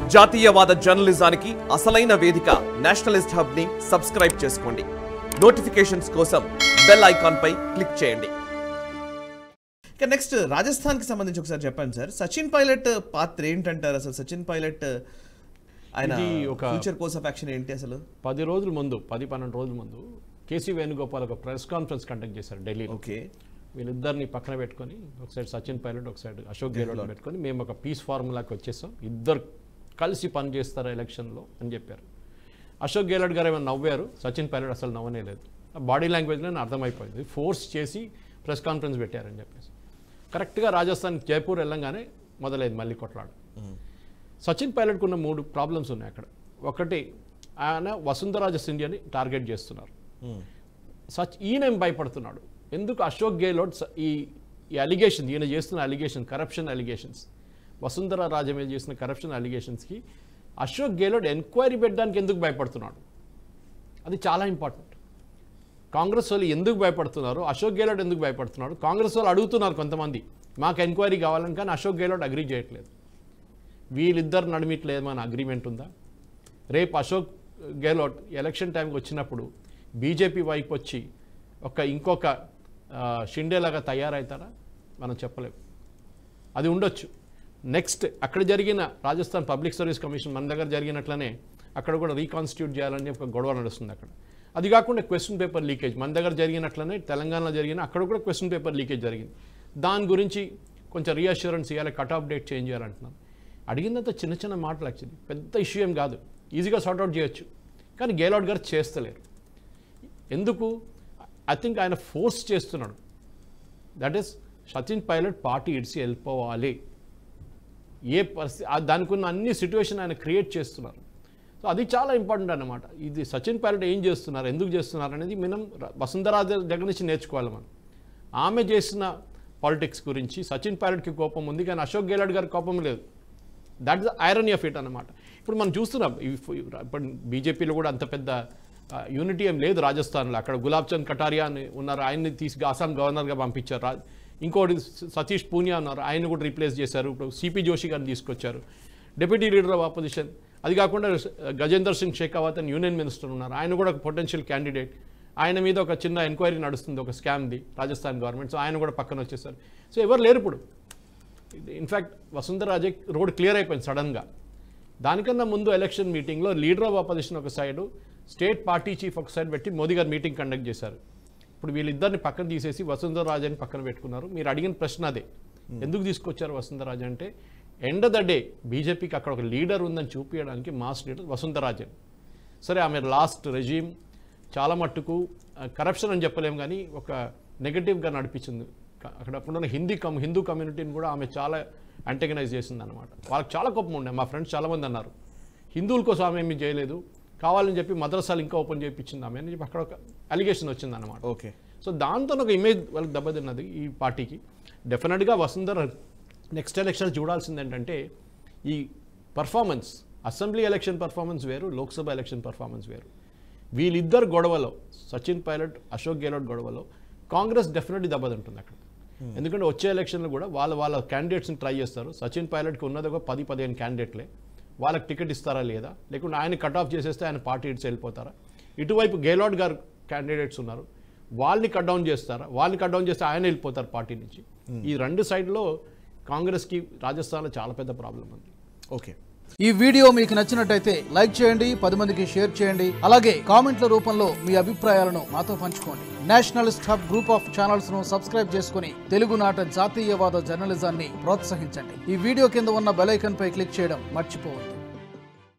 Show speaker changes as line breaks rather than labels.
జాతీయవాద జర్నలిజానికి అసలైన వేదిక నేషనలిస్ట్ హబ్ ని సబ్స్క్రైబ్ చేసుకోండి నోటిఫికేషన్స్ కోసం బెల్ ఐకాన్ పై క్లిక్ చేయండి
ఇక నెక్స్ట్ రాజస్థాన్కి సంబంధించి ఒకసారి చెప్పండి సార్ సచిన్ పైలట్ పాత్ర ఏంటంటారు అసలు సచిన్ పైలట్ ఆయన
ఇది ఒక-
ఫ్యూచర్ కోర్స్ ఆఫ్ యాక్షన్ ఏంటి అసలు
పది రోజుల ముందు పది పన్నెండు రోజుల ముందు కేసీ వేణుగోపాల్ ఒక ప్రెస్ కాన్ఫరెన్స్ కండక్ట్ చేశారు ఢిల్లీలో
ఓకే
వీళ్ళిద్దరిని పక్కన పెట్టుకొని ఒక సైడ్ సచిన్ పైలట్ ఒక సైడ్ అశోక్ గెహ్లోట్ పెట్టుకొని మేము ఒక పీస్ ఫార్ములాకి వచ్చేసాం ఇద్దరు కలిసి పని చేస్తారు ఎలక్షన్లో అని చెప్పారు అశోక్ గెహ్లోట్ గారు ఏమైనా నవ్వారు సచిన్ పైలట్ అసలు నవ్వనే లేదు బాడీ లాంగ్వేజ్లో అర్థమైపోయింది ఫోర్స్ చేసి ప్రెస్ కాన్ఫరెన్స్ పెట్టారని చెప్పేసి కరెక్ట్గా రాజస్థాన్ జైపూర్ వెళ్ళంగానే మొదలైంది మళ్ళీ కొట్లాడు సచిన్ పైలట్కు ఉన్న మూడు ప్రాబ్లమ్స్ ఉన్నాయి అక్కడ ఒకటి ఆయన వసుంధరాజ సింధియాని టార్గెట్ చేస్తున్నారు సచ్ ఈయన భయపడుతున్నాడు ఎందుకు అశోక్ గెహ్లోట్ స- ఈ ఈ అలిగేషన్ ఈయన చేస్తున్న allegation corruption allegations Vasundhara Raje మీద చేసిన కరప్షన్ అలిగేషన్స్కి అశోక్ గెహ్లోట్ ఎంక్వైరీ పెట్టడానికి ఎందుకు భయపడుతున్నాడు అది చాలా ఇంపార్టెంట్ కాంగ్రెస్ వాళ్ళు ఎందుకు భయపడుతున్నారు అశోక్ గెహ్లోట్ ఎందుకు భయపడుతున్నాడు కాంగ్రెస్ వాళ్ళు అడుగుతున్నారు కొంతమంది మాకు ఎంక్వైరీ కావాలని కానీ అశోక్ గెహ్లోట్ అగ్రీ చేయట్లేదు వీళ్ళిద్దరు నడిమిట్లో ఏమైనా అగ్రిమెంట్ ఉందా రేపు అశోక్ గెహ్లోట్ ఎలక్షన్ టైంకి వచ్చినప్పుడు బీజేపీ వైపు వచ్చి ఒక ఇంకొక ఆ, షిండేలాగా తయారవుతారా మనం చెప్పలేము అది ఉండొచ్చు నెక్స్ట్ అక్కడ జరిగిన రాజస్థాన్ పబ్లిక్ సర్వీస్ కమిషన్ మన దగ్గర జరిగినట్లనే అక్కడ కూడా రీకాన్స్టిట్యూట్ చేయాలని ఒక గొడవ నడుస్తుంది అక్కడ అది కాకుండా క్వశ్చన్ పేపర్ లీకేజ్ మన దగ్గర జరిగినట్లనే తెలంగాణలో జరిగిన అక్కడ కూడా క్వశ్చన్ పేపర్ లీకేజ్ జరిగింది దాని గురించి కొంచెం రీఅష్యూరెన్స్ ఇవ్వాలి కట్ ఆఫ్ డేట్ చేంజ్ చేయాలంటున్నాను అడిగిందంతా చిన్న చిన్న మాటలు యాక్చువల్లీ పెద్ద ఇష్యూ ఏం కాదు ఈజీగా సార్ట్అవుట్ చేయొచ్చు కానీ గేలౌట్ గారు చేస్తలేరు ఎందుకు ఐ థింక్ ఆయన ఫోర్స్ చేస్తున్నాడు that is Sachin Pilot party ఇడిసి వెళ్ళిపోవాలి ఏ పరిస్థితి ఆ దానికి ఉన్న అన్ని సిచ్యువేషన్ ఆయన క్రియేట్ చేస్తున్నారు సో అది చాలా ఇంపార్టెంట్ అన్నమాట ఇది సచిన్ పైలట్ ఏం చేస్తున్నారు ఎందుకు చేస్తున్నారు అనేది మనం ర- వసుంధరా ద- దగ్గర నుంచి నేర్చుకోవాలి మనం ఆమె చేసిన పాలిటిక్స్ గురించి సచిన్ పైలట్కి కోపం ఉంది కానీ అశోక్ గెహ్లోట్ గారికి కోపం లేదు that the irony of it అన్నమాట ఇప్పుడు మనం చూస్తున్నాం ఇఫ్- ఇప్పుడు బీజేపీలో కూడా అంత పెద్ద యూనిటీ ఏం లేదు రాజస్థాన్లో అక్కడ గులాబ్ చంద్ కటారియా అని ఉన్నారు ఆయన్ని తీసుకు అస్సాం గవర్నర్గా పంపించారు రా- ఇంకోటి స- సతీష్ పూనియా ఉన్నారు ఆయన కూడా రీప్లేస్ చేశారు ఇప్పుడు సిపి జోషి గారిని తీసుకొచ్చారు డిప్యూటీ లీడర్ ఆఫ్ ఆపోజిషన్ అది కాకుండా గజేందర్ సింగ్ షేకావత్ అని యూనియన్ మినిస్టర్ ఉన్నారు ఆయన కూడా ఒక పొటెన్షియల్ క్యాండిడేట్ ఆయన మీద ఒక చిన్న ఎంక్వైరీ నడుస్తుంది ఒక స్కామ్ది రాజస్థాన్ గవర్నమెంట్ సో ఆయన కూడా పక్కన వచ్చేసారు సో ఎవరు లేరు ఇప్పుడు ఇన్ఫ్యాక్ట్ వసుంధరాజే రోడ్ క్లియర్ అయిపోయింది సడన్గా దానికన్నా ముందు ఎలక్షన్ మీటింగ్లో లీడర్ ఆఫ్ అపోజిషన్ ఒక సైడు స్టేట్ పార్టీ చీఫ్ ఒక సైడ్ పెట్టి మోదీ గారు మీటింగ్ కండక్ట్ చేశారు ఇప్పుడు వీళ్ళిద్దరిని పక్కన తీసేసి వసుంధరాజని పక్కన పెట్టుకున్నారు మీరు అడిగిన ప్రశ్న అదే ఎందుకు తీసుకొచ్చారు వసుంధరాజ అంటే ఎండ్ ద డే బీజేపీకి అక్కడ ఒక లీడర్ ఉందని చూపించడానికి మాస్ లీడర్ వసుంధరాజన్ సరే ఆమె లాస్ట్ రెజీమ్ చాలా మట్టుకు కరప్షన్ అని చెప్పలేము కానీ ఒక నెగటివ్గా నడిపించింది క- అక్కడ అప్పుడున్న హిందీ కమ్ హిందూ కమ్యూనిటీని కూడా ఆమె చాలా అంటగనైజ్ చేసింది అనమాట వాళ్ళకి చాలా కోపం ఉండే మా ఫ్రెండ్స్ చాలామంది అన్నారు హిందువుల కోసం ఆమె ఏమీ చేయలేదు కావాలని చెప్పి మద్రసాలు ఇంకా ఓపెన్ చేయించింది ఆమె అని చెప్పి అక్కడ ఒక అలిగేషన్ వచ్చింది అనమాట
ఓకే
సో దాంతో ఒక ఇమేజ్ వాళ్ళకి దెబ్బతిన్నది ఈ పార్టీకి డెఫినెట్గా వసుంధర నెక్స్ట్ ఎలక్షన్ చూడాల్సింది ఏంటంటే ఈ పర్ఫార్మెన్స్ అసెంబ్లీ ఎలక్షన్ పర్ఫార్మెన్స్ వేరు లోక్సభ ఎలక్షన్ పర్ఫార్మెన్స్ వేరు వీళ్ళిద్దరు గొడవలో సచిన్ పైలట్ అశోక్ గెహ్లోట్ గొడవలో కాంగ్రెస్ డెఫినెట్లీ దెబ్బతింటుంది అక్కడ ఎందుకంటే వచ్చే ఎలక్షన్లో కూడా వాళ్ళ వాళ్ళ క్యాండిడేట్స్ని ట్రై చేస్తారు సచిన్ పైలట్కి ఉన్నది ఒక పది పదిహేను క్యాండిడేట్లే వాళ్ళకి టికెట్ ఇస్తారా లేదా లేకుంటే ఆయన కట్ ఆఫ్ చేసేస్తే ఆయన పార్టీ ఇట్స్ వెళ్ళిపోతారా ఇటువైపు గెహ్లోట్ గారు క్యాండిడేట్స్ ఉన్నారు వాళ్ళని కట్ డౌన్ చేస్తారా వాళ్ళని కట్ డౌన్ చేస్తే ఆయన వెళ్ళిపోతారు పార్టీ నుంచి ఈ రెండు సైడ్లో కాంగ్రెస్కి రాజస్థాన్లో చాలా పెద్ద ప్రాబ్లం ఉంది
ఓకే
ఈ వీడియో మీకు నచ్చినట్టయితే లైక్ చేయండి పది మందికి షేర్ చేయండి అలాగే కామెంట్ల రూపంలో మీ అభిప్రాయాలను మాతో పంచుకోండి nationalist hub group of channels ను సబ్స్క్రైబ్ చేసుకుని తెలుగునాట జాతీయవాద జర్నలిజాన్ని ప్రోత్సహించండి ఈ వీడియో కింద ఉన్న బెల్ ఐకాన్ పై క్లిక్ చేయడం మర్చిపోవద్దు